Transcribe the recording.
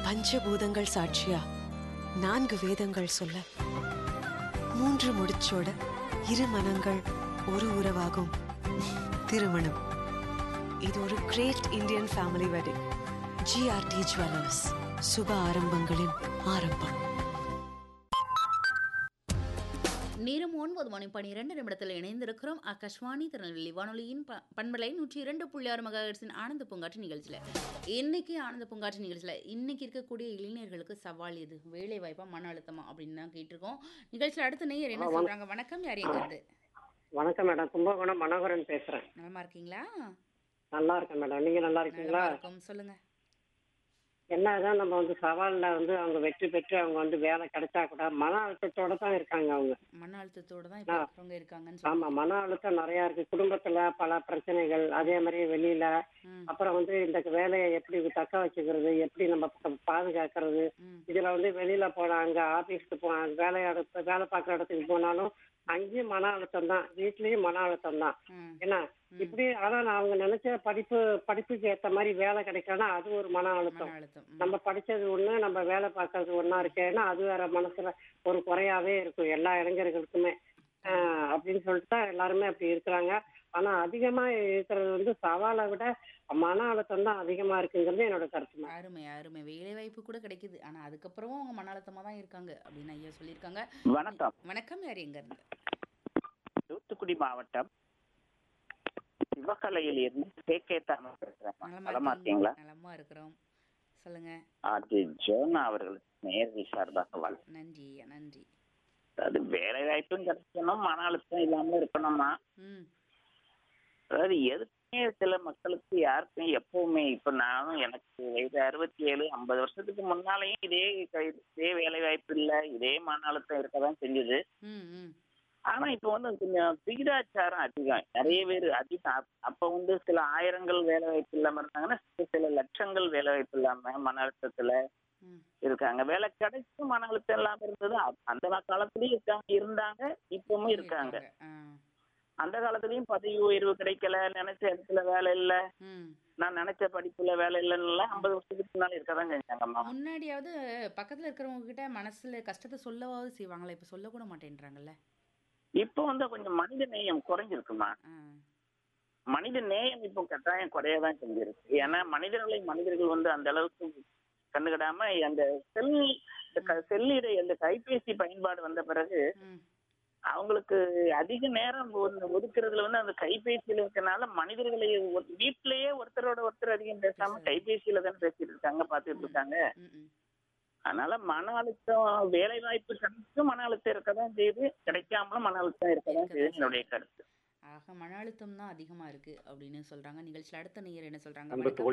பஞ்சபூதங்கள் சாட்சியா நான்கு வேதங்கள் சொல்ல மூன்று முடிச்சோட இரு மனங்கள் ஒரு உறவாகும் திருமணம் இது ஒரு great Indian family wedding GRT jewellers சுப ஆரம்பங்களின் ஆரம்பம் நேரம் ஒன்பது மணி பனிரெண்டு நிமிடத்தில் இணைந்திருக்கிறோம் ஆகாஷ்வாணி திருநெல்வேலி வானொலியின் ப- பண்பலை நூற்றி இரண்டு புள்ளி ஆறு மகாஹெர்ட்ஸின் ஆனந்த பூங்காற்று நிகழ்ச்சியில் இன்னைக்கு ஆனந்த பூங்காற்று நிகழ்ச்சியில் இன்னைக்கு இருக்கக்கூடிய இளைஞர்களுக்கு சவால் எது வேலை வாய்ப்பா மன அழுத்தமா அப்படின்னு தான் கேட்டிருக்கோம் நிகழ்ச்சியில் அடுத்த நேயர் என்ன சொல்றாங்க வணக்கம் யார் எங்கிறது வணக்கம் மேடம் கும்பகோணம் மனோகரன் பேசுறேன் நலமா இருக்கீங்களா நல்லா இருக்கேன் மேடம் நீங்க நல்லா இருக்கீங்களா நலமா இருக்கும் சொல்லுங்க என்னதான் நம்ம வந்து சவால்ல வந்து அவங்க வெற்றி பெற்று அவங்க வந்து வேலை கிடைச்சா கூட மன அழுத்தத்தோட தான் இருக்காங்க அவங்க மன அழுத்தத்தோட தான் இப்போ இருக்கிறவங்க இருக்காங்கன்னு ஆமா சொல்லுங்க மன அழுத்தம் நிறைய இருக்கு குடும்பத்துல பல பிரச்சனைகள் அதே மாதிரி வெளியில ம் அப்புறம் வந்து இந்த வேலையை எப்படி தக்க வச்சுக்கிறது எப்படி நம்ம பா- பாதுகாக்கிறது ம் இதுல வந்து வெளியில போனா அங்க ஆபீஸ்க்கு போ வேலையாட வேலை பார்க்குற இடத்துக்கு போனாலும் அங்கேயும் மன அழுத்தம் தான் வீட்லயும் மன அழுத்தம் தான் ம் என்ன இப்படி ஆனா நான் அவங்க நினைச்ச படிப்பு படிப்புக்கு ஏத்த மாதிரி வேலை கிடைக்கலன்னா அது ஒரு மன அழுத்தம் மன அழுத்தம் ம். நம்ம படிச்சது ஒண்ணு நம்ம வேலை பார்க்கறது ஒண்ணா இருக்கேன்னா அது வேற மனசுல ஒரு குறையாவே இருக்கும் எல்லா இளைஞர்களுக்குமே ஆஹ் அப்படின்னு சொல்லிட்டு தான் எல்லாருமே அப்படி இருக்கிறாங்க ஆனா அதிகமா இருக்கிறது வந்து சவாலை விட மன அழுத்தம் தான் அதிகமா இருக்குங்கிறது என்னோட கருத்து அருமை அருமை வேலை வாய்ப்பு கூட கிடைக்குது ஆனா அதுக்கப்புறமும் அவங்க மன அழுத்தமா தான் இருக்காங்க அப்படின்னு ஐயா சொல்லியிருக்காங்க வணக்கம் வணக்கம் யார் எங்க இருந்து தூத்துக்குடி மாவட்டம் சிவகலையில் இருந்து கே கே தாம பேசுறேன் நலமா நலமா இருக்கீங்களா இருக்கீங்களா நலமா இருக்கிறோம் சொல்லுங்க அது ஜோனா அவர்கள் நேர்கள் சார்பாக வாழ் நன்றி ஐயா நன்றி அதாவது வேலை வாய்ப்பும் கிடைக்கணும் மன அழுத்தம் இல்லாம இருக்கணும்னா ம் அதாவது எதுக்குமே சில மக்களுக்கு யாருக்கும் எப்பவுமே இப்ப நானும் எனக்கு வயது அறுபத்தி ஏழு ஐம்பது வருஷத்துக்கு முன்னாலேயும் இதே க- இதே வேலை வாய்ப்பு இல்ல இதே மன அழுத்தம் இருக்கதான் செஞ்சது ம் ம் ஆனா இப்ப வந்து கொஞ்சம் விகிதாச்சாரம் அதிகம் நிறைய பேர் அதிகம் அப்- அப்ப வந்து சில ஆயிரங்கள் வேலை வாய்ப்பு இல்லாம இருந்தாங்கன்னா சில லட்சங்கள் வேலை வாய்ப்பு இல்லாம மன அழுத்தத்துல ம் இருக்காங்க வேலை கிடைச்சும் மன அழுத்தம் இல்லாம இருந்தது அ- அந்த காலத்துலயும் இருக்காங்க இருந்தாங்க இப்பவும் இருக்காங்க ஆ அந்த காலத்துலயும் பதவி உயர்வு கிடைக்கல நினைச்ச இடத்துல வேலை இல்ல ம் நான் நினைச்ச படிப்புல வேலை இல்லைன்னு ஐம்பது வருஷத்துக்கு முன்னால இருக்கதான் செஞ்சாங்கம்மா முன்னாடியாவது பக்கத்துல இருக்கிறவங்க கிட்ட மனசுல கஷ்டத்தை சொல்லவாவது செய்வாங்களா இப்ப சொல்ல கூட மாட்டேன்றாங்கல்ல இப்போ வந்து கொஞ்சம் மனித நேயம் குறைஞ்சிருக்குமா ஆ மனித நேயம் இப்போ கட்டாயம் குறையதான் செஞ்சிருக்கு ஏன்னா மனிதர்களை மனிதர்கள் வந்து அந்த அளவுக்கு கண்டுக்கிடாம அந்த செல் இந்த க- செல்லிட அந்த கைபேசி பயன்பாடு வந்த பிறகு ம் அவங்களுக்கு அதிக நேரம் ஒது- ஒதுக்குறதுல வந்து அந்த கைபேசியில இருக்கனால மனிதர்களை ஒரு- வீட்டிலேயே ஒருத்தரோட ஒருத்தர் அதிகம் பேசாம கைபேசியில தானே பேசிட்டு இருக்காங்க பார்த்துட்டு இருக்காங்க ம் ம் அதனால மன அழுத்தம் வேலை வாய்ப்பு கிடைச்சும் மன அழுத்தம் இருக்கதான் செய்யுது கிடைக்காமலும் மன அழுத்தம் இருக்கதான் செய்யுது என்னுடைய கருத்து ஆக மன அழுத்தம் தான் அதிகமா இருக்கு அப்படின்னு சொல்றாங்க நிகழ்ச்சியில் அடுத்த நேயர் என்ன சொல்றாங்க அன்பு வணக்கம்